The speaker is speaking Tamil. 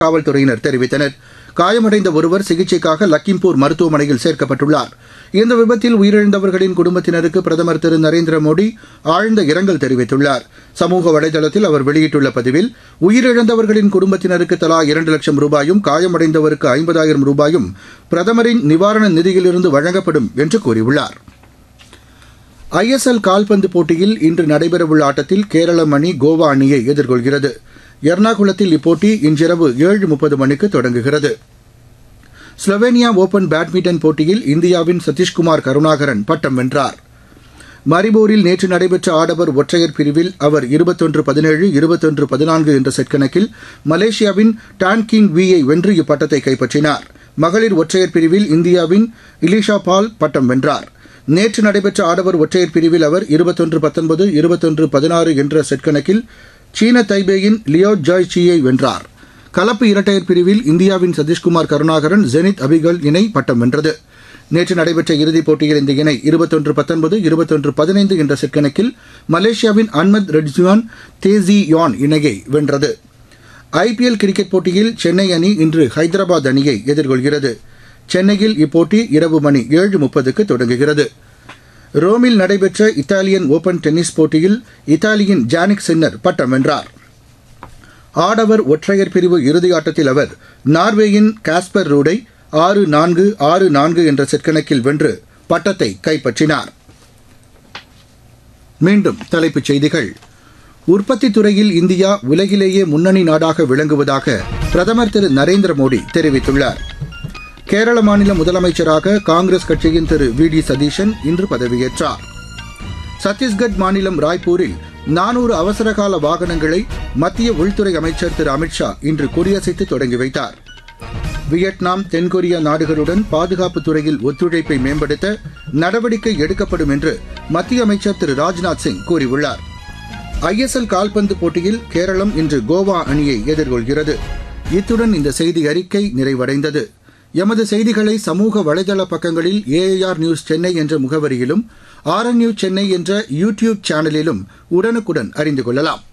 காவல்துறையினர் தெரிவித்தனர் காயமடைந்த ஒருவர் சிகிச்சைக்காக லக்கிம்பூர் மருத்துவமனையில் சேர்க்கப்பட்டுள்ளார் இந்த விபத்தில் உயிரிழந்தவர்களின் குடும்பத்தினருக்கு பிரதமர் திரு நரேந்திர மோடி ஆழ்ந்த இரங்கல் தெரிவித்துள்ளார் சமூக வலைதளத்தில் அவர் வெளியிட்டுள்ள பதிவில் உயிரிழந்தவர்களின் குடும்பத்தினருக்கு தலா இரண்டு லட்சம் ரூபாயும் காயமடைந்தவருக்கு ஐம்பதாயிரம் ரூபாயும் பிரதமரின் நிவாரண நிதியிலிருந்து வழங்கப்படும் என்று கூறியுள்ளார் ஐஎஸ்எல் கால்பந்து போட்டியில் இன்று நடைபெறவுள்ள ஆட்டத்தில் கேரளம் அணி கோவா அணியை எதிர்கொள்கிறது எர்ணாகுளத்தில் இப்போட்டி இன்றிரவு ஏழு முப்பது மணிக்கு தொடங்குகிறது ஸ்லோவேனியா ஓபன் பேட்மிண்டன் போட்டியில் இந்தியாவின் சதீஷ்குமார் கருணாகரன் பட்டம் வென்றார் மரிபோரில் நேற்று நடைபெற்ற ஆடவர் ஒற்றையர் பிரிவில் அவர் இருபத்தொன்று பதினேழு இருபத்தொன்று பதினான்கு என்ற செட் கணக்கில் மலேசியாவின் டான் கிங் வியை வென்று இப்பட்டத்தை கைப்பற்றினார் மகளிர் ஒற்றையர் பிரிவில் இந்தியாவின் இலிஷா பால் பட்டம் வென்றார் நேற்று நடைபெற்ற ஆடவர் ஒற்றையர் பிரிவில் அவர் இருபத்தொன்று பத்தொன்பது இருபத்தொன்று பதினாறு என்ற செட் கணக்கில் சீன தைபேயின் லியோ ஜாய் சியை வென்றார் கலப்பு இரட்டையர் பிரிவில் இந்தியாவின் சதீஷ்குமார் கருணாகரன் ஜெனித் அபிகல் இணை பட்டம் வென்றது நேற்று நடைபெற்ற இறுதிப் போட்டியில் இந்த இணை இருபத்தொன்று பத்தொன்பது இருபத்தொன்று பதினைந்து என்ற செட் கணக்கில் மலேசியாவின் அன்மத் ரெட்ஜுவான் தேசி யான் இணையை வென்றது ஐபிஎல் கிரிக்கெட் போட்டியில் சென்னை அணி இன்று ஹைதராபாத் அணியை எதிர்கொள்கிறது சென்னையில் இப்போட்டி இரவு மணி ஏழு முப்பதுக்கு தொடங்குகிறது ரோமில் நடைபெற்ற இத்தாலியன் ஓபன் டென்னிஸ் போட்டியில் இத்தாலியின் ஜானிக் சின்னர் பட்டம் வென்றார் ஆடவர் ஒற்றையர் பிரிவு இறுதியாட்டத்தில் அவர் நார்வேயின் காஸ்பர் ரூடை ஆறு நான்கு ஆறு நான்கு என்ற செட் கணக்கில் வென்று பட்டத்தை கைப்பற்றினார் மீண்டும் தலைப்புச் செய்திகள் உற்பத்தித் துறையில் இந்தியா உலகிலேயே முன்னணி நாடாக விளங்குவதாக பிரதமர் திரு நரேந்திர மோடி தெரிவித்துள்ளார் கேரள மாநில முதலமைச்சராக காங்கிரஸ் கட்சியின் திரு வி டி சதீஷன் இன்று பதவியேற்றார் சத்தீஸ்கட் மாநிலம் ராய்ப்பூரில் நானூறு அவசரகால வாகனங்களை மத்திய உள்துறை அமைச்சர் திரு அமித்ஷா இன்று கொடியசைத்து தொடங்கி வைத்தார் வியட்நாம் தென்கொரியா நாடுகளுடன் பாதுகாப்புத் துறையில் ஒத்துழைப்பை மேம்படுத்த நடவடிக்கை எடுக்கப்படும் என்று மத்திய அமைச்சர் திரு ராஜ்நாத் சிங் கூறியுள்ளார் ஐஎஸ்எல் கால்பந்து போட்டியில் கேரளம் இன்று கோவா அணியை எதிர்கொள்கிறது இத்துடன் இந்த செய்தி அறிக்கை நிறைவடைந்தது எமது செய்திகளை சமூக வலைதள பக்கங்களில் ஏஐஆர் நியூஸ் சென்னை என்ற முகவரியிலும் ஆர்என் நியூஸ் சென்னை என்ற யூ டியூப் சேனலிலும் உடனுக்குடன் அறிந்து கொள்ளலாம்